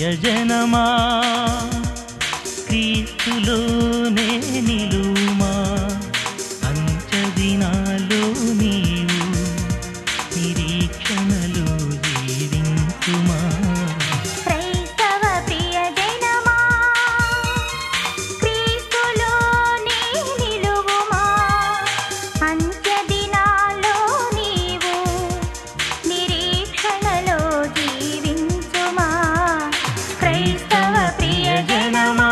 ప్రియజనమా క్రీస్తులోనే నిలుమా అంచదినాలో నీవు నిరీక్షణలో జీవించుమా క్రైస్తవ ప్రియజనమా క్రీస్తులోనే నిలువుమా అంత్యదినాల్లో నీవు నిరీక్షణలో జీవించుమా క్రైస్తవ ప్రియజనమా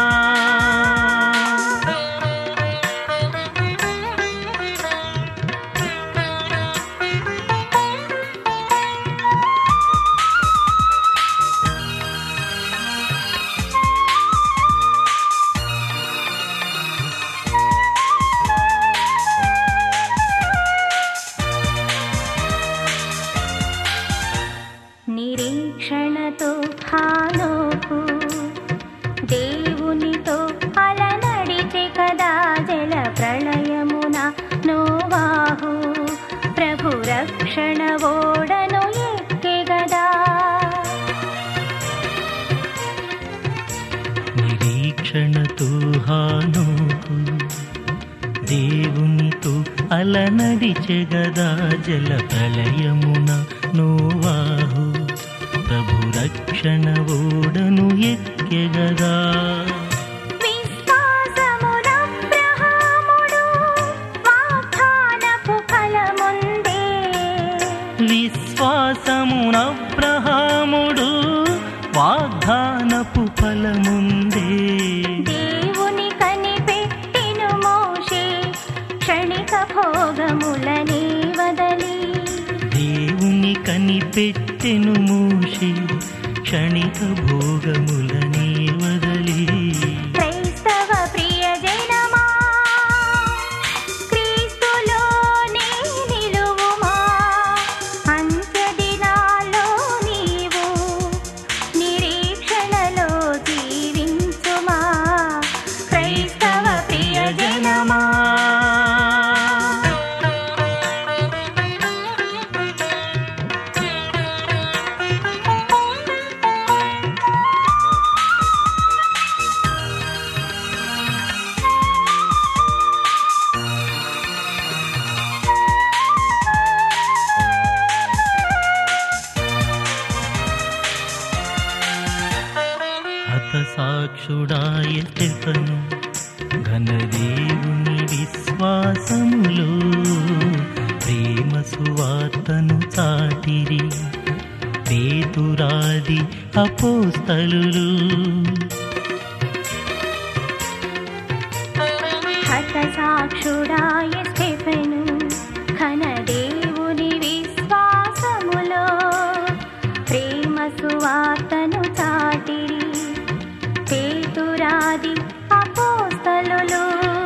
నిరీక్షణతో హానోకు దేవునితో అలనడిచె కదా జల ప్రళయమున నోవాహు ప్రభు రక్షణ ఓడను ఎక్కె గదా నిరీక్షణతో హానోకు దేవునితో అలనడిచెగదా జల ప్రళయమున నోవాహు ప్రభు రక్షణ ఓడను ఎక్కెగదా విశ్వాసమునబ్రహాముడు వాగ్దానపు ఫలముందే విశ్వాసమునబ్రహాముడు వాగ్దానపు ఫలముందే దేవుని కనిపెట్టెను మోషే క్షణిక భోగములనే వదలి దేవుని కనిపెట్టెను మూషి క్షణిక భోగములనే వదలి క్రైస్తవ ప్రియజనమా క్రీస్తులోనే నిలువుమా అంత్యదినాల్లో నీవు నిరీక్షణలో జీవించుమా క్రైస్తవ ప్రియజనమా హత సాక్షుడాయ స్టెఫను ఘనదేవుని విశ్వాసములో ప్రేమ సువార్తను చాటిరి పేతురాది అపోస్తలులు హత సాక్షుడాయ స్టెఫెను ఘన దేవుని విశ్వాసములో ప్రేమ సువార్తను చాటిరి పేతురాది అపోస్తలులు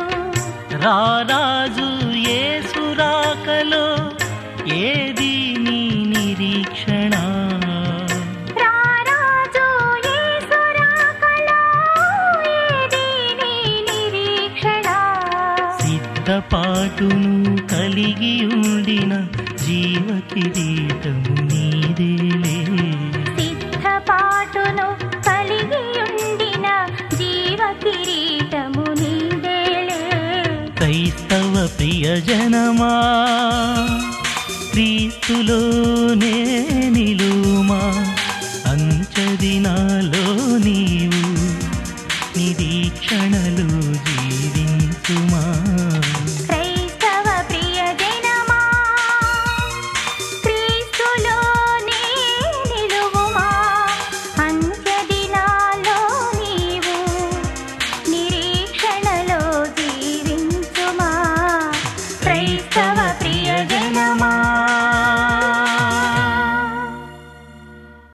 రారాజు యేసురాకలో ఏది నీ నిరీక్షణ రారాజు యేసు రాకలో ఏది నీ నిరీక్షణ సిద్ధపాటును కలిగి ఉండిన జీవ కిరీటము నీదేలే సిద్ధపాటును కలిగి ఉండిన జీవ కిరీటము నీదేలే క్రైస్తవ ప్రియజనమా క్రీస్తులోనే నిలుమా అంచదినాలో నీవు నిరీక్షణలు